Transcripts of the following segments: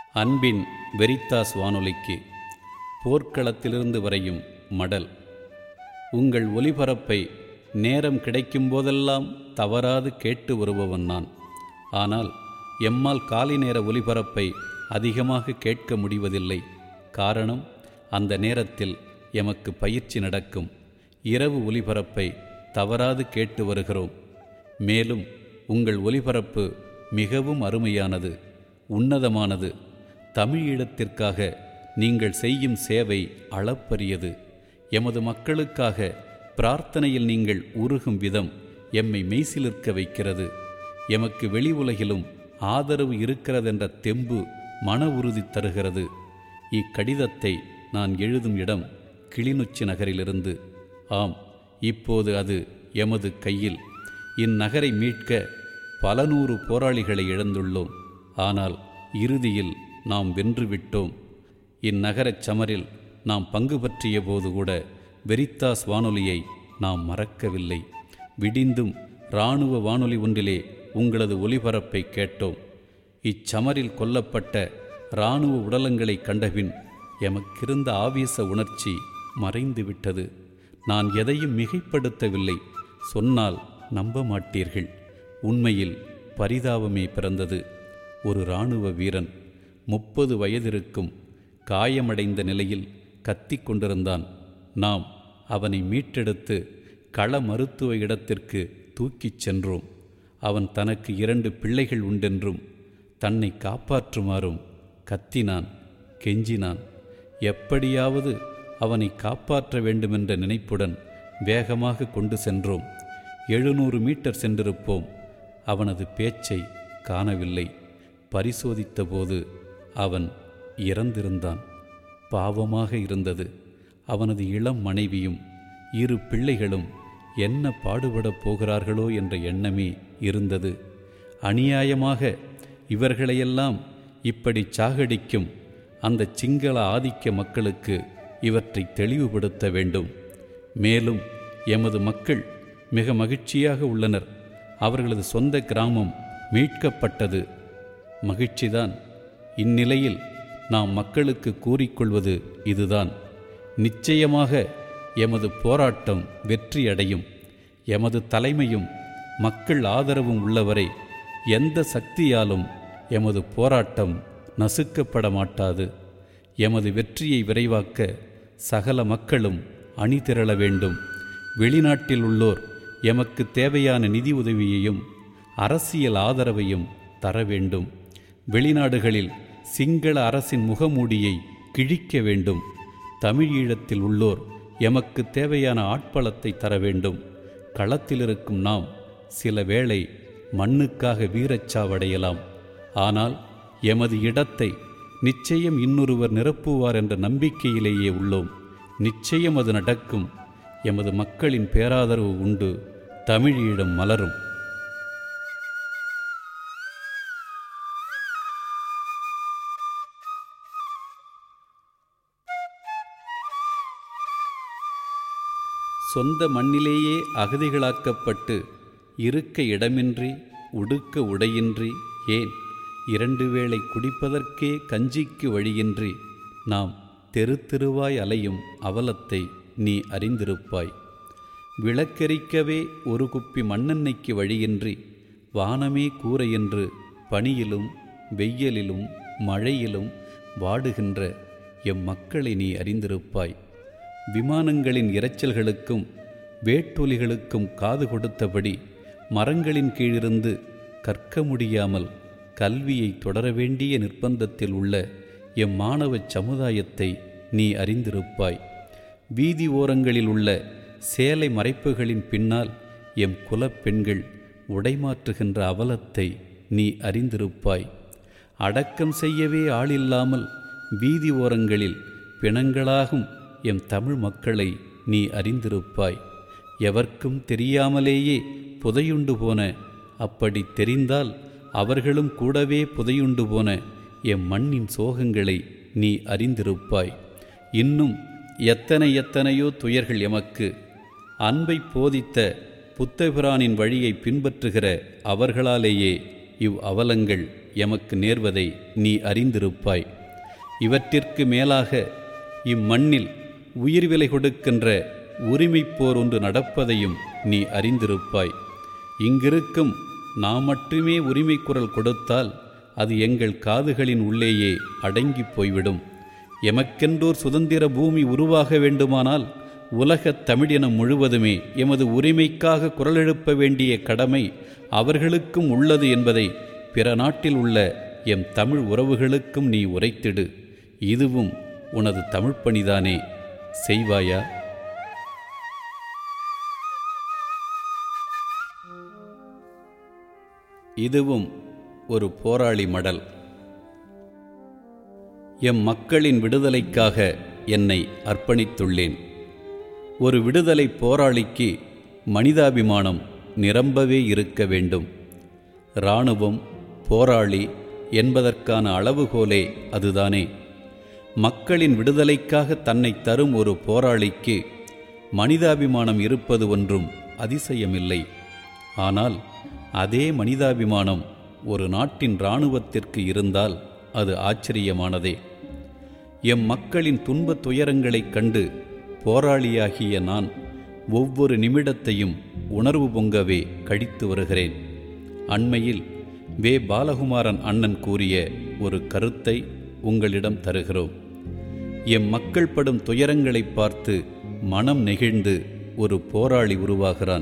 அன்பின் வெரித்தாஸ் வானொலிக்கு போர்க்களத்திலிருந்து வரையும் மடல் உங்கள் ஒலிபரப்பை நேரம் கிடைக்கும் போதெல்லாம் தவறாது கேட்டு வருபவன் நான் ஆனால் எம்மால் காலை நேர ஒலிபரப்பை அதிகமாக கேட்க முடிவதில்லை காரணம் அந்த நேரத்தில் எமக்கு பயிற்சி நடக்கும் இரவு ஒலிபரப்பை தவறாது கேட்டு வருகிறோம் மேலும் உங்கள் ஒலிபரப்பு மிகவும் அருமையானது உன்னதமானது தமிழீழத்திற்காக நீங்கள் செய்யும் சேவை அளப்பரியது எமது மக்களுக்காக பிரார்த்தனையில் நீங்கள் உருகும் விதம் எம்மை மெய்சிலிருக்க வைக்கிறது எமக்கு வெளி உலகிலும் ஆதரவு இருக்கிறதென்ற தெம்பு மன உறுதி தருகிறது இக்கடிதத்தை நான் எழுதும் இடம் கிளிநொச்சி நகரிலிருந்து ஆம் இப்போது அது எமது கையில் இந்நகரை மீட்க பல நூறு போராளிகளை இழந்துள்ளோம் ஆனால் இறுதியில் நாம் வென்றுவிட்டோம் இந்நகரச் சமரில் நாம் பங்கு பற்றிய போது கூட வெரித்தாஸ் வானொலியை நாம் மறக்கவில்லை விடிந்தும் இராணுவ வானொலி ஒன்றிலே உங்களது ஒலிபரப்பை கேட்டோம் இச்சமரில் கொல்லப்பட்ட இராணுவ உடலங்களை கண்டபின் எமக்கிருந்த ஆவேச உணர்ச்சி மறைந்துவிட்டது நான் எதையும் மிகைப்படுத்தவில்லை சொன்னால் நம்ப மாட்டீர்கள் உண்மையில் பரிதாபமே பிறந்தது ஒரு இராணுவ வீரன் முப்பது வயதிருக்கும் காயமடைந்த நிலையில் கத்திக் கொண்டிருந்தான் நாம் அவனை மீட்டெடுத்து கள மருத்துவ இடத்திற்கு தூக்கிச் சென்றோம் அவன் தனக்கு இரண்டு பிள்ளைகள் உண்டென்றும் தன்னை காப்பாற்றுமாறும் கத்தினான் கெஞ்சினான் எப்படியாவது அவனை காப்பாற்ற வேண்டுமென்ற நினைப்புடன் வேகமாக கொண்டு சென்றோம் எழுநூறு மீட்டர் சென்றிருப்போம் அவனது பேச்சை காணவில்லை பரிசோதித்தபோது அவன் இறந்திருந்தான் பாவமாக இருந்தது அவனது இளம் மனைவியும் இரு பிள்ளைகளும் என்ன பாடுபடப் போகிறார்களோ என்ற எண்ணமே இருந்தது அநியாயமாக இவர்களையெல்லாம் இப்படி சாகடிக்கும் அந்த சிங்கள ஆதிக்க மக்களுக்கு இவற்றை தெளிவுபடுத்த வேண்டும் மேலும் எமது மக்கள் மிக மகிழ்ச்சியாக உள்ளனர் அவர்களது சொந்த கிராமம் மீட்கப்பட்டது மகிழ்ச்சிதான் இந்நிலையில் நாம் மக்களுக்கு கூறிக்கொள்வது இதுதான் நிச்சயமாக எமது போராட்டம் வெற்றியடையும் எமது தலைமையும் மக்கள் ஆதரவும் உள்ளவரை எந்த சக்தியாலும் எமது போராட்டம் நசுக்கப்பட மாட்டாது எமது வெற்றியை விரைவாக்க சகல மக்களும் அணிதிரள வேண்டும் வெளிநாட்டில் உள்ளோர் எமக்கு தேவையான நிதி உதவியையும் அரசியல் ஆதரவையும் தர வேண்டும் வெளிநாடுகளில் சிங்கள அரசின் முகமூடியை கிழிக்க வேண்டும் தமிழீழத்தில் உள்ளோர் எமக்கு தேவையான ஆட்பலத்தை தர வேண்டும் களத்தில் இருக்கும் நாம் சில வேளை மண்ணுக்காக வீரச்சாவடையலாம் ஆனால் எமது இடத்தை நிச்சயம் இன்னொருவர் நிரப்புவார் என்ற நம்பிக்கையிலேயே உள்ளோம் நிச்சயம் அது நடக்கும் எமது மக்களின் பேராதரவு உண்டு தமிழீழம் மலரும் சொந்த மண்ணிலேயே அகதிகளாக்கப்பட்டு இருக்க இடமின்றி உடுக்க உடையின்றி ஏன் இரண்டு வேளை குடிப்பதற்கே கஞ்சிக்கு வழியின்றி நாம் தெரு தெருவாய் அலையும் அவலத்தை நீ அறிந்திருப்பாய் விளக்கெரிக்கவே ஒரு குப்பி மண்ணெண்ணெய்க்கு வழியின்றி வானமே கூரையென்று பனியிலும் வெய்யலிலும் மழையிலும் வாடுகின்ற எம் மக்களை நீ அறிந்திருப்பாய் விமானங்களின் இரைச்சல்களுக்கும் வேட்டொலிகளுக்கும் காது கொடுத்தபடி மரங்களின் கீழிருந்து கற்க முடியாமல் கல்வியை தொடர வேண்டிய நிர்பந்தத்தில் உள்ள எம் மாணவ சமுதாயத்தை நீ அறிந்திருப்பாய் வீதி ஓரங்களில் உள்ள சேலை மறைப்புகளின் பின்னால் எம் குலப்பெண்கள் உடைமாற்றுகின்ற அவலத்தை நீ அறிந்திருப்பாய் அடக்கம் செய்யவே ஆளில்லாமல் வீதி ஓரங்களில் பிணங்களாகும் எம் தமிழ் மக்களை நீ அறிந்திருப்பாய் எவர்க்கும் தெரியாமலேயே புதையுண்டு போன அப்படி தெரிந்தால் அவர்களும் கூடவே புதையுண்டு போன எம் மண்ணின் சோகங்களை நீ அறிந்திருப்பாய் இன்னும் எத்தனை எத்தனையோ துயர்கள் எமக்கு அன்பை போதித்த புத்தபிரானின் வழியை பின்பற்றுகிற அவர்களாலேயே இவ் அவலங்கள் எமக்கு நேர்வதை நீ அறிந்திருப்பாய் இவற்றிற்கு மேலாக இம்மண்ணில் உயிர் விலை கொடுக்கின்ற உரிமைப் போர் ஒன்று நடப்பதையும் நீ அறிந்திருப்பாய் இங்கிருக்கும் நாம் மட்டுமே உரிமை குரல் கொடுத்தால் அது எங்கள் காதுகளின் உள்ளேயே அடங்கிப் போய்விடும் எமக்கென்றோர் சுதந்திர பூமி உருவாக வேண்டுமானால் உலகத் தமிழினம் முழுவதுமே எமது உரிமைக்காக குரல் எழுப்ப வேண்டிய கடமை அவர்களுக்கும் உள்ளது என்பதை பிற நாட்டில் உள்ள எம் தமிழ் உறவுகளுக்கும் நீ உரைத்திடு இதுவும் உனது தமிழ்ப் பணிதானே செய்வாயா இதுவும் ஒரு போராளி மடல் எம் மக்களின் விடுதலைக்காக என்னை அர்ப்பணித்துள்ளேன் ஒரு விடுதலை போராளிக்கு மனிதாபிமானம் நிரம்பவே இருக்க வேண்டும் இராணுவம் போராளி என்பதற்கான அளவுகோலே அதுதானே மக்களின் விடுதலைக்காக தன்னை தரும் ஒரு போராளிக்கு மனிதாபிமானம் இருப்பது ஒன்றும் அதிசயமில்லை ஆனால் அதே மனிதாபிமானம் ஒரு நாட்டின் இராணுவத்திற்கு இருந்தால் அது ஆச்சரியமானதே எம் மக்களின் துன்பத் துயரங்களைக் கண்டு போராளியாகிய நான் ஒவ்வொரு நிமிடத்தையும் உணர்வு பொங்கவே கழித்து வருகிறேன் அண்மையில் வே பாலகுமாரன் அண்ணன் கூறிய ஒரு கருத்தை உங்களிடம் தருகிறோம் எம் மக்கள் படும் துயரங்களை பார்த்து மனம் நெகிழ்ந்து ஒரு போராளி உருவாகிறான்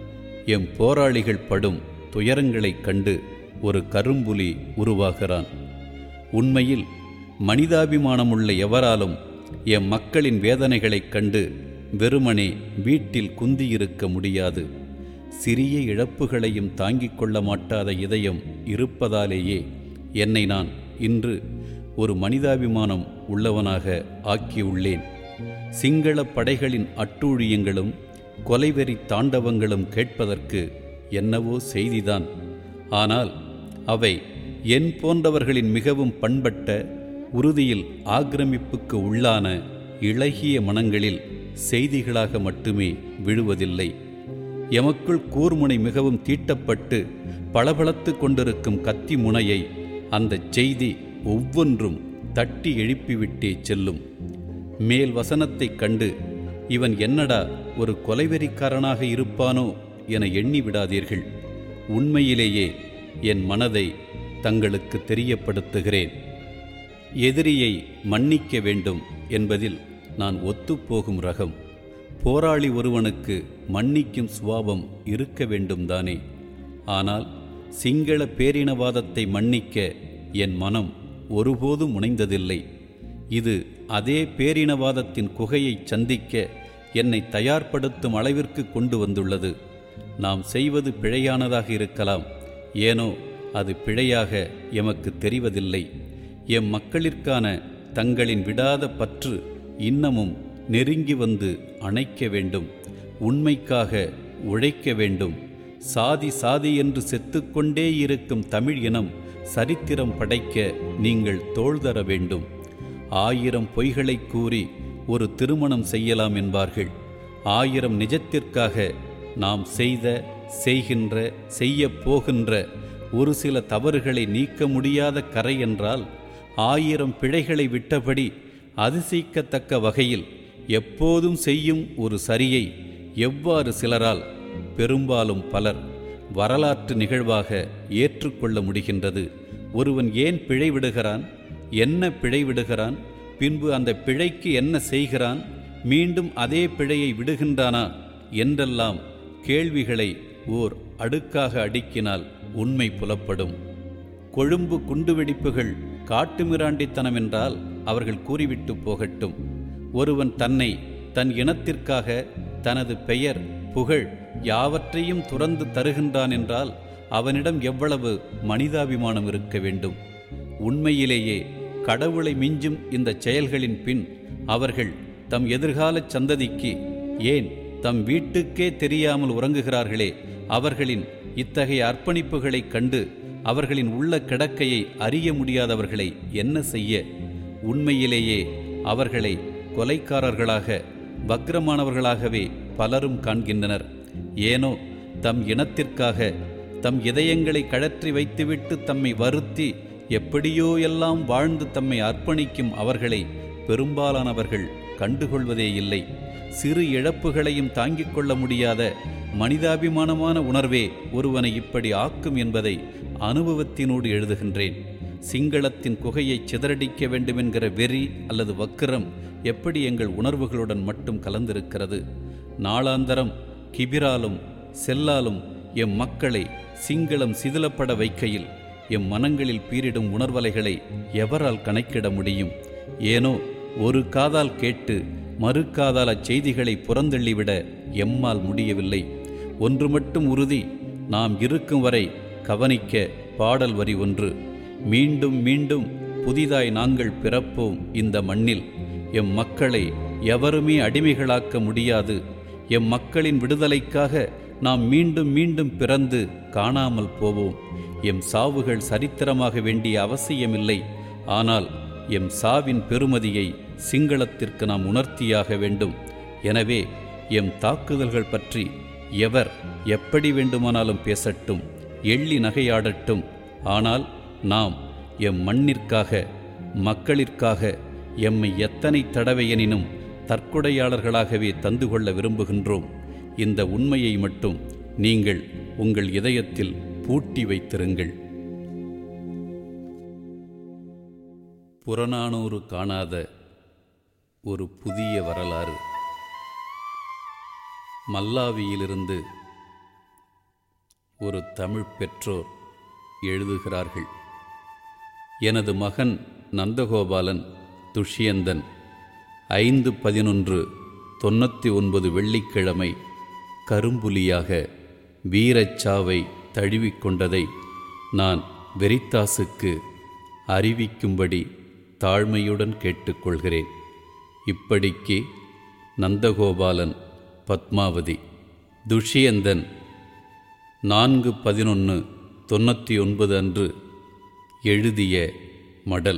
எம் போராளிகள் படும் துயரங்களைக் கண்டு ஒரு கரும்புலி உருவாகிறான் உண்மையில் மனிதாபிமானமுள்ள எவராலும் எம் மக்களின் வேதனைகளைக் கண்டு வெறுமனே வீட்டில் குந்தியிருக்க முடியாது சிறிய இழப்புகளையும் தாங்கிக் கொள்ள மாட்டாத இதயம் இருப்பதாலேயே என்னை நான் இன்று ஒரு மனிதாபிமானம் உள்ளவனாக ஆக்கியுள்ளேன் சிங்கள படைகளின் அட்டூழியங்களும் கொலைவெறி தாண்டவங்களும் கேட்பதற்கு என்னவோ செய்திதான் ஆனால் அவை என் போன்றவர்களின் மிகவும் பண்பட்ட உறுதியில் ஆக்கிரமிப்புக்கு உள்ளான இளகிய மனங்களில் செய்திகளாக மட்டுமே விழுவதில்லை எமக்குள் கூர்முனை மிகவும் தீட்டப்பட்டு பளபளத்து கொண்டிருக்கும் கத்தி முனையை அந்தச் செய்தி ஒவ்வொன்றும் தட்டி எழுப்பிவிட்டே செல்லும் மேல் வசனத்தைக் கண்டு இவன் என்னடா ஒரு கொலைவெறிக்காரனாக இருப்பானோ என எண்ணி விடாதீர்கள் உண்மையிலேயே என் மனதை தங்களுக்கு தெரியப்படுத்துகிறேன் எதிரியை மன்னிக்க வேண்டும் என்பதில் நான் ஒத்துப்போகும் ரகம் போராளி ஒருவனுக்கு மன்னிக்கும் சுவாபம் இருக்க வேண்டும் தானே ஆனால் சிங்கள பேரினவாதத்தை மன்னிக்க என் மனம் ஒருபோதும் முனைந்ததில்லை இது அதே பேரினவாதத்தின் குகையை சந்திக்க என்னை தயார்படுத்தும் அளவிற்கு கொண்டு வந்துள்ளது நாம் செய்வது பிழையானதாக இருக்கலாம் ஏனோ அது பிழையாக எமக்கு தெரிவதில்லை எம் மக்களிற்கான தங்களின் விடாத பற்று இன்னமும் நெருங்கி வந்து அணைக்க வேண்டும் உண்மைக்காக உழைக்க வேண்டும் சாதி சாதி என்று செத்துக்கொண்டே இருக்கும் தமிழ் இனம் சரித்திரம் படைக்க நீங்கள் தோள் தர வேண்டும் ஆயிரம் பொய்களை கூறி ஒரு திருமணம் செய்யலாம் என்பார்கள் ஆயிரம் நிஜத்திற்காக நாம் செய்த செய்கின்ற செய்யப் போகின்ற ஒரு சில தவறுகளை நீக்க முடியாத கரை என்றால் ஆயிரம் பிழைகளை விட்டபடி அதிசயிக்கத்தக்க வகையில் எப்போதும் செய்யும் ஒரு சரியை எவ்வாறு சிலரால் பெரும்பாலும் பலர் வரலாற்று நிகழ்வாக ஏற்றுக்கொள்ள முடிகின்றது ஒருவன் ஏன் பிழை விடுகிறான் என்ன பிழை விடுகிறான் பின்பு அந்த பிழைக்கு என்ன செய்கிறான் மீண்டும் அதே பிழையை விடுகின்றானா என்றெல்லாம் கேள்விகளை ஓர் அடுக்காக அடுக்கினால் உண்மை புலப்படும் கொழும்பு குண்டுவெடிப்புகள் காட்டுமிராண்டித்தனம் என்றால் அவர்கள் கூறிவிட்டு போகட்டும் ஒருவன் தன்னை தன் இனத்திற்காக தனது பெயர் புகழ் யாவற்றையும் துறந்து தருகின்றான் என்றால் அவனிடம் எவ்வளவு மனிதாபிமானம் இருக்க வேண்டும் உண்மையிலேயே கடவுளை மிஞ்சும் இந்த செயல்களின் பின் அவர்கள் தம் எதிர்கால சந்ததிக்கு ஏன் தம் வீட்டுக்கே தெரியாமல் உறங்குகிறார்களே அவர்களின் இத்தகைய அர்ப்பணிப்புகளைக் கண்டு அவர்களின் உள்ள கிடக்கையை அறிய முடியாதவர்களை என்ன செய்ய உண்மையிலேயே அவர்களை கொலைக்காரர்களாக வக்ரமானவர்களாகவே பலரும் காண்கின்றனர் ஏனோ தம் இனத்திற்காக தம் இதயங்களை கழற்றி வைத்துவிட்டு தம்மை வருத்தி எப்படியோ எல்லாம் வாழ்ந்து தம்மை அர்ப்பணிக்கும் அவர்களை பெரும்பாலானவர்கள் கண்டுகொள்வதே இல்லை சிறு இழப்புகளையும் தாங்கிக் கொள்ள முடியாத மனிதாபிமானமான உணர்வே ஒருவனை இப்படி ஆக்கும் என்பதை அனுபவத்தினோடு எழுதுகின்றேன் சிங்களத்தின் குகையை சிதறடிக்க வேண்டுமென்கிற வெறி அல்லது வக்கிரம் எப்படி எங்கள் உணர்வுகளுடன் மட்டும் கலந்திருக்கிறது நாளாந்தரம் கிபிராலும் செல்லாலும் எம் மக்களை சிங்களம் சிதிலப்பட வைக்கையில் எம் மனங்களில் பீரிடும் உணர்வலைகளை எவரால் கணக்கிட முடியும் ஏனோ ஒரு காதால் கேட்டு மறு காதால் அச்செய்திகளை புறந்தள்ளிவிட எம்மால் முடியவில்லை ஒன்று மட்டும் உறுதி நாம் இருக்கும் வரை கவனிக்க பாடல் வரி ஒன்று மீண்டும் மீண்டும் புதிதாய் நாங்கள் பிறப்போம் இந்த மண்ணில் எம் மக்களை எவருமே அடிமைகளாக்க முடியாது எம் மக்களின் விடுதலைக்காக நாம் மீண்டும் மீண்டும் பிறந்து காணாமல் போவோம் எம் சாவுகள் சரித்திரமாக வேண்டிய அவசியமில்லை ஆனால் எம் சாவின் பெருமதியை சிங்களத்திற்கு நாம் உணர்த்தியாக வேண்டும் எனவே எம் தாக்குதல்கள் பற்றி எவர் எப்படி வேண்டுமானாலும் பேசட்டும் எள்ளி நகையாடட்டும் ஆனால் நாம் எம் மண்ணிற்காக மக்களிற்காக எம்மை எத்தனை தடவை எனினும் தற்கொடையாளர்களாகவே தந்து கொள்ள விரும்புகின்றோம் இந்த உண்மையை மட்டும் நீங்கள் உங்கள் இதயத்தில் பூட்டி வைத்திருங்கள் புறநானூறு காணாத ஒரு புதிய வரலாறு மல்லாவியிலிருந்து ஒரு தமிழ் பெற்றோர் எழுதுகிறார்கள் எனது மகன் நந்தகோபாலன் துஷ்யந்தன் ஐந்து பதினொன்று தொண்ணூற்றி ஒன்பது வெள்ளிக்கிழமை கரும்புலியாக வீரச்சாவை தழுவிக்கொண்டதை நான் வெரித்தாசுக்கு அறிவிக்கும்படி தாழ்மையுடன் கேட்டுக்கொள்கிறேன் இப்படிக்கு நந்தகோபாலன் பத்மாவதி துஷ்யந்தன் நான்கு பதினொன்று தொண்ணூற்றி ஒன்பது அன்று எழுதிய மடல்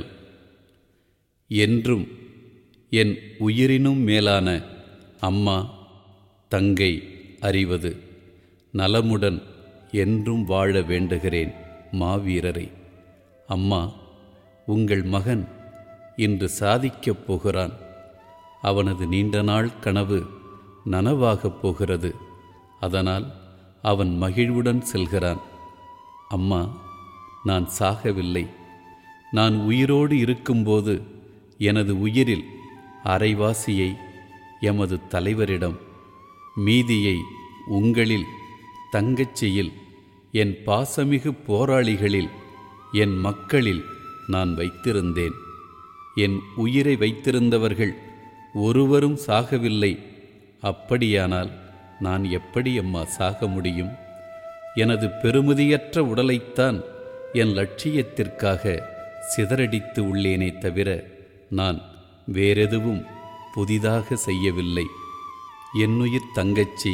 என்றும் என் உயிரினும் மேலான அம்மா தங்கை அறிவது நலமுடன் என்றும் வாழ வேண்டுகிறேன் மாவீரரை அம்மா உங்கள் மகன் இன்று சாதிக்கப் போகிறான் அவனது நீண்ட நாள் கனவு நனவாகப் போகிறது அதனால் அவன் மகிழ்வுடன் செல்கிறான் அம்மா நான் சாகவில்லை நான் உயிரோடு இருக்கும்போது எனது உயிரில் அரைவாசியை எமது தலைவரிடம் மீதியை உங்களில் தங்கச்சியில் என் பாசமிகு போராளிகளில் என் மக்களில் நான் வைத்திருந்தேன் என் உயிரை வைத்திருந்தவர்கள் ஒருவரும் சாகவில்லை அப்படியானால் நான் எப்படி அம்மா சாக முடியும் எனது பெருமதியற்ற உடலைத்தான் என் லட்சியத்திற்காக சிதறடித்து உள்ளேனே தவிர நான் வேறெதுவும் புதிதாக செய்யவில்லை என்னுயிர் தங்கச்சி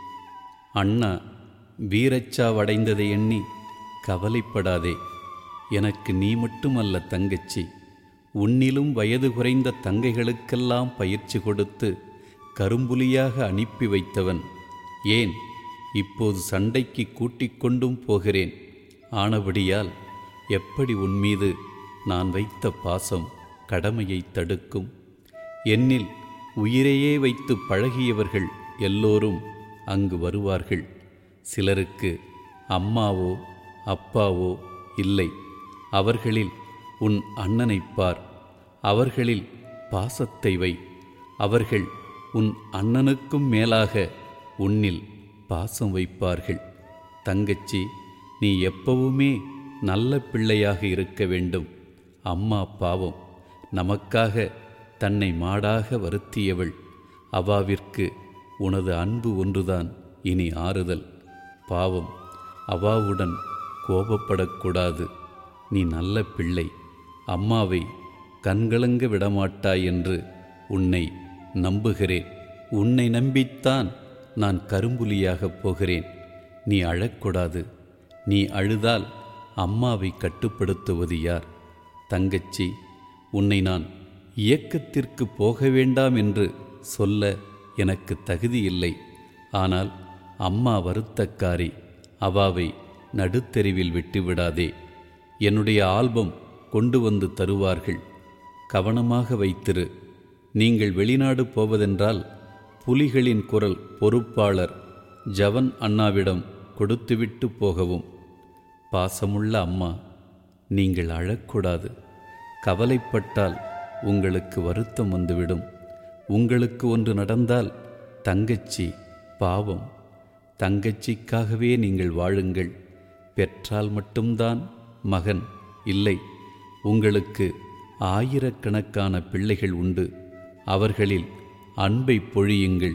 அண்ணா வீரச்சாவடைந்ததை எண்ணி கவலைப்படாதே எனக்கு நீ மட்டுமல்ல தங்கச்சி உன்னிலும் வயது குறைந்த தங்கைகளுக்கெல்லாம் பயிற்சி கொடுத்து கரும்புலியாக அனுப்பி வைத்தவன் ஏன் இப்போது சண்டைக்கு கூட்டிக் கொண்டும் போகிறேன் ஆனபடியால் எப்படி உன் மீது நான் வைத்த பாசம் கடமையை தடுக்கும் என்னில் உயிரையே வைத்து பழகியவர்கள் எல்லோரும் அங்கு வருவார்கள் சிலருக்கு அம்மாவோ அப்பாவோ இல்லை அவர்களில் உன் அண்ணனைப் பார் அவர்களில் பாசத்தை வை அவர்கள் உன் அண்ணனுக்கும் மேலாக உன்னில் பாசம் வைப்பார்கள் தங்கச்சி நீ எப்பவுமே நல்ல பிள்ளையாக இருக்க வேண்டும் அம்மா பாவம் நமக்காக தன்னை மாடாக வருத்தியவள் அவாவிற்கு உனது அன்பு ஒன்றுதான் இனி ஆறுதல் பாவம் அவாவுடன் கோபப்படக்கூடாது நீ நல்ல பிள்ளை அம்மாவை கண்கலங்க விடமாட்டாய் என்று உன்னை நம்புகிறேன் உன்னை நம்பித்தான் நான் கரும்புலியாகப் போகிறேன் நீ அழக்கூடாது நீ அழுதால் அம்மாவை கட்டுப்படுத்துவது யார் தங்கச்சி உன்னை நான் இயக்கத்திற்கு போக வேண்டாம் என்று சொல்ல எனக்கு தகுதியில்லை ஆனால் அம்மா வருத்தக்காரி அவாவை நடுத்தெருவில் விட்டுவிடாதே என்னுடைய ஆல்பம் கொண்டு வந்து தருவார்கள் கவனமாக வைத்திரு நீங்கள் வெளிநாடு போவதென்றால் புலிகளின் குரல் பொறுப்பாளர் ஜவன் அண்ணாவிடம் கொடுத்துவிட்டு போகவும் பாசமுள்ள அம்மா நீங்கள் அழக்கூடாது கவலைப்பட்டால் உங்களுக்கு வருத்தம் வந்துவிடும் உங்களுக்கு ஒன்று நடந்தால் தங்கச்சி பாவம் தங்கச்சிக்காகவே நீங்கள் வாழுங்கள் பெற்றால் மட்டும்தான் மகன் இல்லை உங்களுக்கு ஆயிரக்கணக்கான பிள்ளைகள் உண்டு அவர்களில் அன்பை பொழியுங்கள்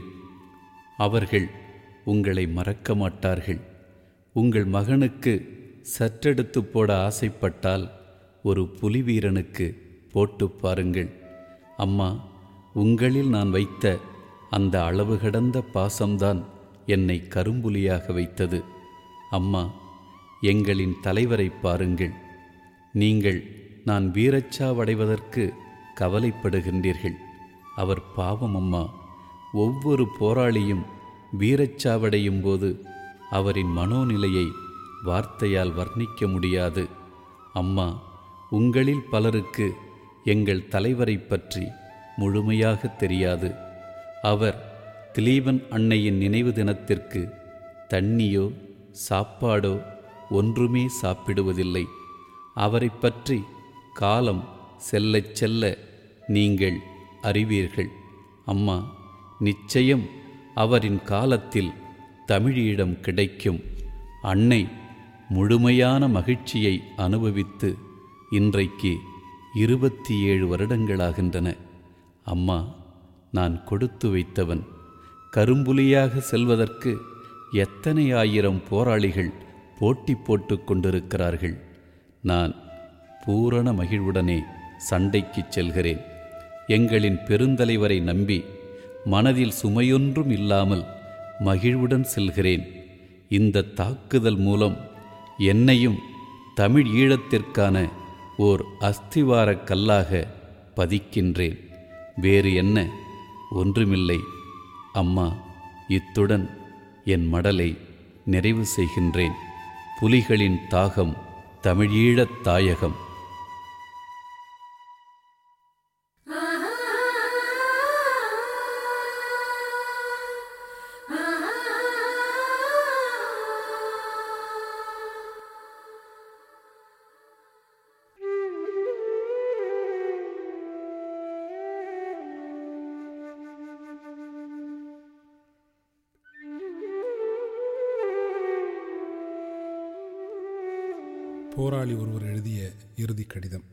அவர்கள் உங்களை மறக்க மாட்டார்கள் உங்கள் மகனுக்கு சற்றெடுத்து போட ஆசைப்பட்டால் ஒரு புலி வீரனுக்கு போட்டு பாருங்கள் அம்மா உங்களில் நான் வைத்த அந்த அளவு கடந்த பாசம்தான் என்னை கரும்புலியாக வைத்தது அம்மா எங்களின் தலைவரை பாருங்கள் நீங்கள் நான் வீரச்சாவடைவதற்கு கவலைப்படுகின்றீர்கள் அவர் பாவம் அம்மா ஒவ்வொரு போராளியும் வீரச்சாவடையும் போது அவரின் மனோநிலையை வார்த்தையால் வர்ணிக்க முடியாது அம்மா உங்களில் பலருக்கு எங்கள் தலைவரை பற்றி முழுமையாக தெரியாது அவர் திலீபன் அன்னையின் நினைவு தினத்திற்கு தண்ணியோ சாப்பாடோ ஒன்றுமே சாப்பிடுவதில்லை அவரை பற்றி காலம் செல்லச் செல்ல நீங்கள் அறிவீர்கள் அம்மா நிச்சயம் அவரின் காலத்தில் தமிழீழம் கிடைக்கும் அன்னை முழுமையான மகிழ்ச்சியை அனுபவித்து இன்றைக்கு இருபத்தி ஏழு வருடங்களாகின்றன அம்மா நான் கொடுத்து வைத்தவன் கரும்புலியாக செல்வதற்கு எத்தனை ஆயிரம் போராளிகள் போட்டி போட்டுக் கொண்டிருக்கிறார்கள் நான் பூரண மகிழ்வுடனே சண்டைக்கு செல்கிறேன் எங்களின் பெருந்தலைவரை நம்பி மனதில் சுமையொன்றும் இல்லாமல் மகிழ்வுடன் செல்கிறேன் இந்த தாக்குதல் மூலம் என்னையும் தமிழ் ஈழத்திற்கான ஓர் அஸ்திவார கல்லாக பதிக்கின்றேன் வேறு என்ன ஒன்றுமில்லை அம்மா இத்துடன் என் மடலை நிறைவு செய்கின்றேன் புலிகளின் தாகம் தமிழீழத் தாயகம் போராளி ஒருவர் எழுதிய இறுதி கடிதம்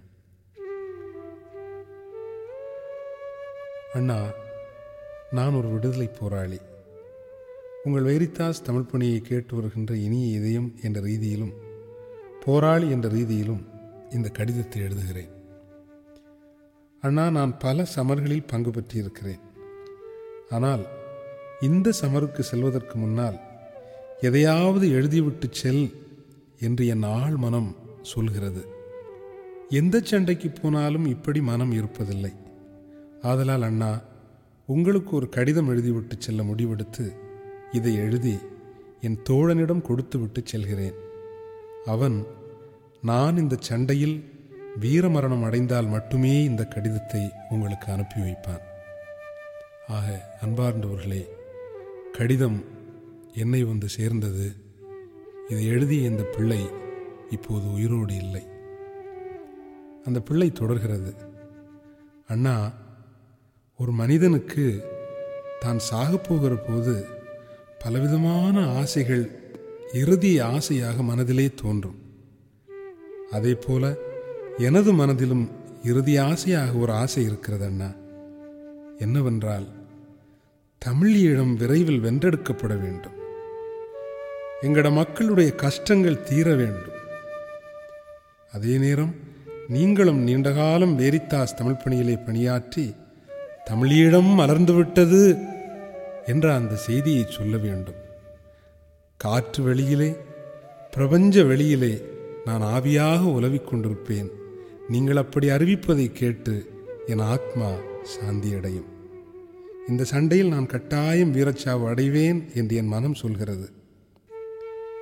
அண்ணா நான் ஒரு விடுதலை போராளி உங்கள் வெரித்தாஸ் தமிழ் பணியை கேட்டு வருகின்ற இனிய இதயம் என்ற ரீதியிலும் போராளி என்ற ரீதியிலும் இந்த கடிதத்தை எழுதுகிறேன் அண்ணா நான் பல சமர்களில் பங்கு பெற்றிருக்கிறேன் ஆனால் இந்த சமருக்கு செல்வதற்கு முன்னால் எதையாவது எழுதிவிட்டு செல் என்று என் ஆள் மனம் சொல்கிறது எந்த சண்டைக்கு போனாலும் இப்படி மனம் இருப்பதில்லை ஆதலால் அண்ணா உங்களுக்கு ஒரு கடிதம் எழுதிவிட்டு செல்ல முடிவெடுத்து இதை எழுதி என் தோழனிடம் கொடுத்துவிட்டு செல்கிறேன் அவன் நான் இந்த சண்டையில் வீரமரணம் அடைந்தால் மட்டுமே இந்த கடிதத்தை உங்களுக்கு அனுப்பி வைப்பான் ஆக அன்பார்ந்தவர்களே கடிதம் என்னை வந்து சேர்ந்தது இதை எழுதிய இந்த பிள்ளை இப்போது உயிரோடு இல்லை அந்த பிள்ளை தொடர்கிறது அண்ணா ஒரு மனிதனுக்கு தான் சாகப் போகிற போது பலவிதமான ஆசைகள் இறுதி ஆசையாக மனதிலே தோன்றும் அதே போல எனது மனதிலும் இறுதி ஆசையாக ஒரு ஆசை இருக்கிறது அண்ணா என்னவென்றால் தமிழ் ஈழம் விரைவில் வென்றெடுக்கப்பட வேண்டும் எங்கட மக்களுடைய கஷ்டங்கள் தீர வேண்டும் அதே நேரம் நீங்களும் நீண்டகாலம் வேரித்தாஸ் தமிழ் பணியிலே பணியாற்றி தமிழீழம் மலர்ந்துவிட்டது என்ற அந்த செய்தியை சொல்ல வேண்டும் காற்று வெளியிலே பிரபஞ்ச வெளியிலே நான் ஆவியாக உலவிக் கொண்டிருப்பேன் நீங்கள் அப்படி அறிவிப்பதை கேட்டு என் ஆத்மா சாந்தியடையும் இந்த சண்டையில் நான் கட்டாயம் வீரச்சாவு அடைவேன் என்று என் மனம் சொல்கிறது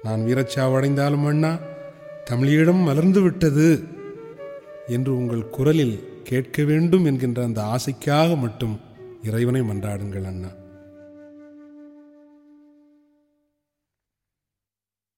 நான் வீரச்சாவடைந்தாலும் அண்ணா தமிழீழம் மலர்ந்து விட்டது என்று உங்கள் குரலில் கேட்க வேண்டும் என்கின்ற அந்த ஆசைக்காக மட்டும் இறைவனை மன்றாடுங்கள் அண்ணா